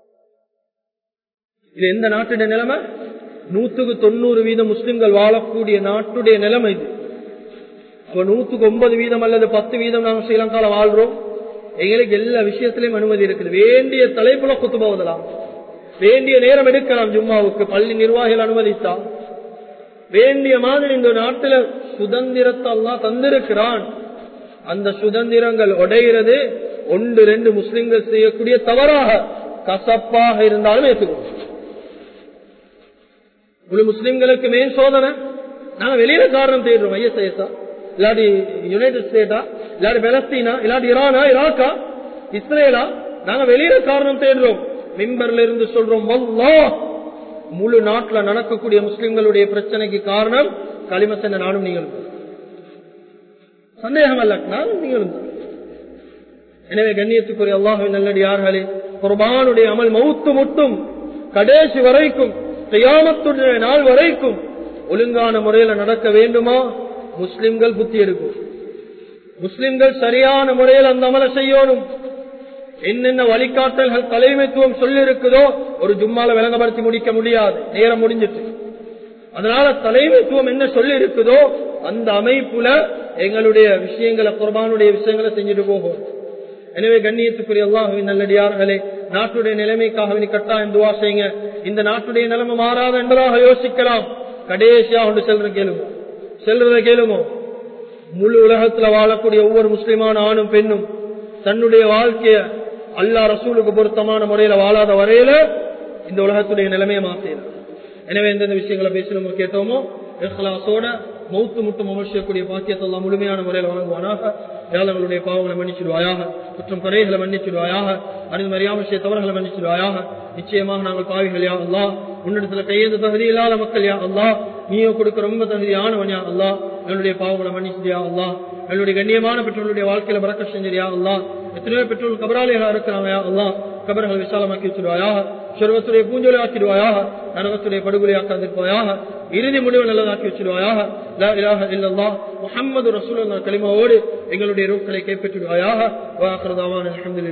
இது எந்த நாட்டுடைய நிலைமை நூத்துக்கு தொண்ணூறு வீதம் முஸ்லிம்கள் வாழக்கூடிய நாட்டுடைய நிலைமை இது அப்ப நூத்துக்கு ஒன்பது வீதம் அல்லது பத்து வீதம் நாங்கள் ஸ்ரீலங்கால வாழ்றோம் எங்களுக்கு எல்லா விஷயத்திலையும் அனுமதி இருக்குது வேண்டிய தலைப்புல குத்து போவதலாம் வேண்டிய நேரம் எடுக்கலாம் ஜும்மாவுக்கு பள்ளி நிர்வாகிகள் அனுமதித்தா வேண்டிய மாதிரி இந்த நாட்டில சுதந்திரத்தை எல்லாம் தந்திருக்கிறான் அந்த சுதந்திரங்கள் உடைகிறது ஒன்று ரெண்டு முஸ்லிம்கள் செய்யக்கூடிய தவறாக கசப்பாக இருந்தாலும் ஏற்றுக்கணும் முழு முஸ்லிம்களுக்கு மெயின் சோதனை நாங்க வெளியில காரணம் தேடுறோம் ஐஎஸ்ஐஎஸ்ஆ இல்லாட்டி யுனைடெட் ஸ்டேட்டா இல்லாட்டி பெலஸ்தீனா இல்லாட்டி ஈரானா ஈராக்கா இஸ்ரேலா நாங்க வெளியில காரணம் தேடுறோம் மிம்பர்ல இருந்து சொல்றோம் முழு நாட்டுல நடக்கக்கூடிய முஸ்லிம்களுடைய பிரச்சனைக்கு காரணம் களிமசன நானும் நீங்களும் சந்தேகம் அல்ல நானும் நீங்களும் எனவே கண்ணியத்துக்குரிய அல்லாஹு நல்லடியார்களே குர்பானுடைய அமல் மவுத்து முட்டும் கடைசி வரைக்கும் செய்யாமத்துடைய நாள் வரைக்கும் ஒழுங்கான முறையில நடக்க வேண்டுமா முஸ்லிம்கள் புத்தி எடுக்கும் முஸ்லிம்கள் சரியான முறையில் அந்த அமல செய்யணும் என்னென்ன வழிகாட்டல்கள் தலைமைத்துவம் சொல்லி இருக்குதோ ஒரு ஜும்மால விளங்கப்படுத்தி முடிக்க முடியாது நேரம் முடிஞ்சிட்டு அதனால தலைமைத்துவம் என்ன சொல்லி இருக்குதோ அந்த அமைப்புல எங்களுடைய விஷயங்களை குர்பானுடைய விஷயங்களை செஞ்சுட்டு போகும் எனவே கண்ணியத்துக்குரிய அல்லாஹுவின் நல்லடியார்களே நாட்டுடைய நிலைமைக்காக நீ கட்டாயம் துவா செய்யுங்க இந்த நாட்டுடைய நிலைமை மாறாத என்பதாக யோசிக்கலாம் கடைசியா ஒன்று செல்ற கேளுமோ செல்றத கேளுமோ முழு உலகத்துல வாழக்கூடிய ஒவ்வொரு முஸ்லிமான ஆணும் பெண்ணும் தன்னுடைய வாழ்க்கைய அல்லா ரசூலுக்கு பொருத்தமான முறையில வாழாத வரையில இந்த உலகத்துடைய நிலைமையை மாத்தலாம் எனவே எந்தெந்த விஷயங்களை பேசணுமோ கேட்டோமோ இஹ்லாசோட மௌத்து முட்டும் அமர்ச்சியக்கூடிய பாக்கியத்தை எல்லாம் முழுமையான முறையில் வழங்குவானாக ஏழைகளுடைய பாவங்களை மன்னிச்சிடுவாயாக குற்றம் குறைகளை மன்னிச்சிடுவாயாக அறிவு மரியாமல் செய்ய தவறுகளை மன்னிச்சிடுவாயாக நிச்சயமாக நாங்கள் பாவிகள் யா அல்லா உன்னிடத்துல கையெழுந்த தகுதி இல்லாத மக்கள் யா அல்லா நீயோ கொடுக்க ரொம்ப தகுதியானவன் யா அல்லா என்னுடைய பாவங்களை மன்னிச்சிடியா அல்லா என்னுடைய கண்ணியமான பெற்றோருடைய வாழ்க்கையில பறக்க செஞ்சியா அல்லா எத்தனையோ பெற்றோர் கபராளிகளாக இருக்கிறாங்க யா அல்லா கபர்களை விசாலமாக்கி வச்சிருவாயாக சொர்வத்துடைய பூஞ்சொலி ஆக்கிடுவாயாக நரகத்துடைய படுகொலை ஆக்காதிருப்பாயாக இறுதி முடிவு நல்லதாக்கி வச்சிருவாயாக லா இலாஹ இல்லல்லாஹ் முஹம்மது ரசூலுல்லாஹ் கலிமாவோடு எங்களுடைய ரூக்களை கைப்பற்றிடுவாயாக வாஹ்ரதாவான் அல்ஹம்துலில்லாஹ்